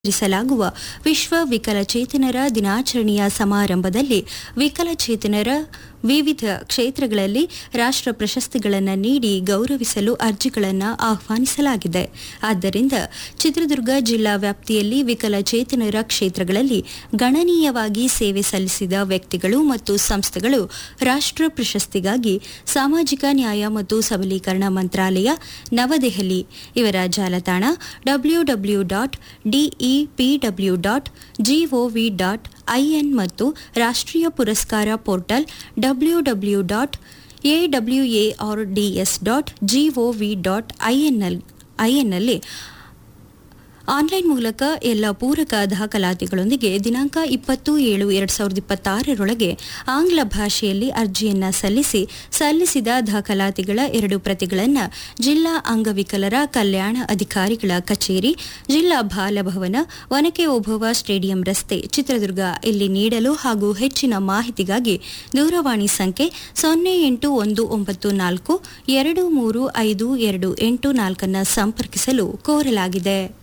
ಆಚರಿಸಲಾಗುವ ವಿಶ್ವ ವಿಕಲಚೇತನರ ದಿನಾಚರಣೆಯ ಸಮಾರಂಭದಲ್ಲಿ ವಿಕಲಚೇತನರ ವಿವಿಧ ಕ್ಷೇತ್ರಗಳಲ್ಲಿ ರಾಷ್ಟ್ರ ಪ್ರಶಸ್ತಿಗಳನ್ನು ನೀಡಿ ಗೌರವಿಸಲು ಅರ್ಜಿಗಳನ್ನು ಆಹ್ವಾನಿಸಲಾಗಿದೆ ಆದ್ದರಿಂದ ಚಿತ್ರದುರ್ಗ ಜಿಲ್ಲಾ ವ್ಯಾಪ್ತಿಯಲ್ಲಿ ವಿಕಲಚೇತನರ ಕ್ಷೇತ್ರಗಳಲ್ಲಿ ಗಣನೀಯವಾಗಿ ಸೇವೆ ಸಲ್ಲಿಸಿದ ವ್ಯಕ್ತಿಗಳು ಮತ್ತು ಸಂಸ್ಥೆಗಳು ರಾಷ್ಟ್ರ ಪ್ರಶಸ್ತಿಗಾಗಿ ಸಾಮಾಜಿಕ ನ್ಯಾಯ ಮತ್ತು ಸಬಲೀಕರಣ ಮಂತ್ರಾಲಯ ನವದೆಹಲಿ ಇವರ ಜಾಲತಾಣ W W dot DEPW dot GOV dot IN ಮತ್ತು ರಾಷ್ಟ್ರೀಯ ಪುರಸ್ಕಾರ portal W W dot AWAR DS dot GOV dot ಐಎನ್ನಲ್ಲಿ ಆನ್ಲೈನ್ ಮೂಲಕ ಎಲ್ಲ ಪೂರಕ ದಾಖಲಾತಿಗಳೊಂದಿಗೆ ದಿನಾಂಕ ಇಪ್ಪತ್ತು ಏಳು ಎರಡು ಸಾವಿರದ ಇಪ್ಪತ್ತಾರರೊಳಗೆ ಆಂಗ್ಲ ಭಾಷೆಯಲ್ಲಿ ಅರ್ಜಿಯನ್ನ ಸಲ್ಲಿಸಿ ಸಲ್ಲಿಸಿದ ದಾಖಲಾತಿಗಳ ಎರಡು ಪ್ರತಿಗಳನ್ನು ಜಿಲ್ಲಾ ಅಂಗವಿಕಲರ ಕಲ್ಯಾಣ ಅಧಿಕಾರಿಗಳ ಕಚೇರಿ ಜಿಲ್ಲಾ ಬಾಲಭವನ ವನಕೆ ಓಭವ್ವ ಸ್ಟೇಡಿಯಂ ರಸ್ತೆ ಚಿತ್ರದುರ್ಗ ಇಲ್ಲಿ ನೀಡಲು ಹಾಗೂ ಹೆಚ್ಚಿನ ಮಾಹಿತಿಗಾಗಿ ದೂರವಾಣಿ ಸಂಖ್ಯೆ ಸೊನ್ನೆ ಎಂಟು ಒಂದು ಒಂಬತ್ತು ನಾಲ್ಕು ಎರಡು ಮೂರು ಐದು ಎರಡು ಎಂಟು ನಾಲ್ಕನ್ನು ಸಂಪರ್ಕಿಸಲು ಕೋರಲಾಗಿದೆ